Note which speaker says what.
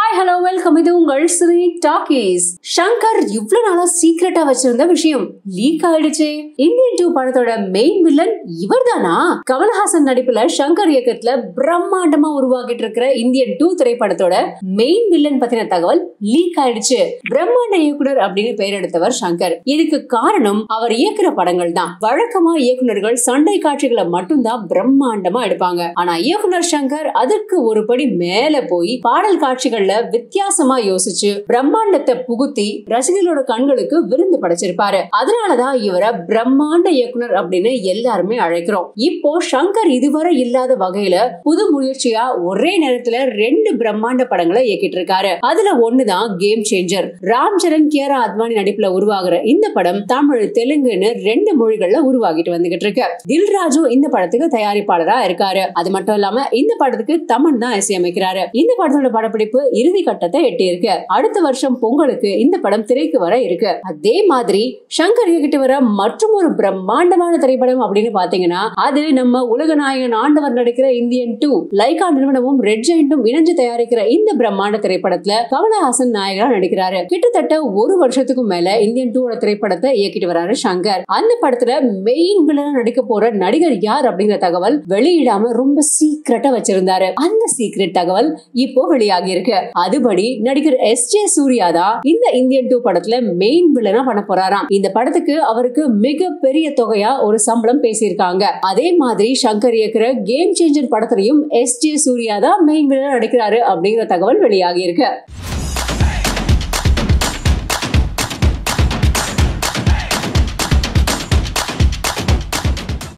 Speaker 1: hi hello welcome இது உங்கள் Sri talkies Shankar இவ்வளவு நாளா சீக்கிரட்டா வச்சிருந்த விஷயம் லீக் ஆயிடுச்சு இந்தியன் டூ படத்தோட மெயின் வில்லன் இவர்தானா கமல்ஹாசன் நடிப்புல சங்கர் இயக்கத்துல பிரம்மாண்டமா உருவாகிட்டு இருக்கிற இந்தியன் டூ திரைப்படத்தோட மெயின் வில்லன் பத்தின தகவல் லீக் ஆயிடுச்சு பிரம்மாண்ட இயக்குனர் அப்படின்னு பெயர் எடுத்தவர் சங்கர் இதுக்கு காரணம் அவர் இயக்குற படங்கள் தான் வழக்கமா இயக்குனர்கள் சண்டை காட்சிகளை மட்டும்தான் பிரம்மாண்டமா எடுப்பாங்க ஆனா இயக்குனர் சங்கர் அதற்கு ஒரு படி மேல போய் பாடல் காட்சிகள்ல வித்தியாசமா யோசிச்சு பிரம்மாண்டத்தை புகுத்தி ரசிகர்களோட கண்களுக்கு விருந்து படைச்சிருப்பாரு அதனாலதான் இவரை பிரம்மாண்ட இயக்குனர் அப்படின்னு எல்லாருமே அழைக்கிறோம் இப்போ சங்கர் இதுவரை இல்லாத வகையில புது முயற்சியா ஒரே நேரத்துல ரெண்டு பிரம்மாண்ட படங்களை இயக்கிட்டு இருக்காரு அதுல ஒண்ணுதான் கேம் சேஞ்சர் ராம் சரண் கியாரா அத்வானி நடிப்புல உருவாகிற இந்த படம் தமிழ் தெலுங்குன்னு ரெண்டு மொழிகள்ல உருவாகிட்டு வந்துகிட்டு இருக்கு தில்ராஜு இந்த படத்துக்கு தயாரிப்பாளரா இருக்காரு அது மட்டும் இல்லாம இந்த படத்துக்கு தமன் தான் இசையமைக்கிறாரு இந்த படத்தோட படப்பிடிப்பு இறுதி கட்டத்தை எட்டி இருக்கு அடுத்த வருஷம் பொங்கலுக்கு இந்த படம் திரைக்கு வர இருக்கு அதே மாதிரி சங்கர் இயக்கிட்டு வர மற்றும் ஒரு பிரம்மாண்டமான திரைப்படம் அப்படின்னு பாத்தீங்கன்னா அது நம்ம உலகநாயகன் ஆண்டவர் நடிக்கிற இந்தியன் டூ லைகா நிறுவனமும் ரெட் ஜெயிண்டும் இணைஞ்சு தயாரிக்கிற இந்த பிரம்மாண்ட திரைப்படத்துல கமலஹாசன் நாயகரா நடிக்கிறாரு கிட்டத்தட்ட ஒரு வருஷத்துக்கும் மேல இந்தியன் டூ திரைப்படத்தை இயக்கிட்டு வராரு சங்கர் அந்த படத்துல மெயின் வில்லனா நடிக்க போற நடிகர் யார் அப்படிங்கிற தகவல் வெளியிடாம ரொம்ப சீக்கிரட்டா வச்சிருந்தாரு அந்த சீக்ரெட் தகவல் இப்போ வெளியாகி இருக்கு அதுபடி நடிகர் எஸ் ஜே சூர்யா தான் இந்த இந்தியன் டூ படத்துல மெயின் வில்லனா பண்ண போறாராம் இந்த படத்துக்கு அவருக்கு மிக பெரிய தொகையா ஒரு சம்பளம் பேசியிருக்காங்க அதே மாதிரி சங்கர் இயக்குற கேம் சேஞ்சர் படத்திலையும் எஸ் ஜே சூர்யா தான் மெயின் வில்லனா நடிக்கிறாரு அப்படிங்கிற தகவல் வெளியாகி இருக்கு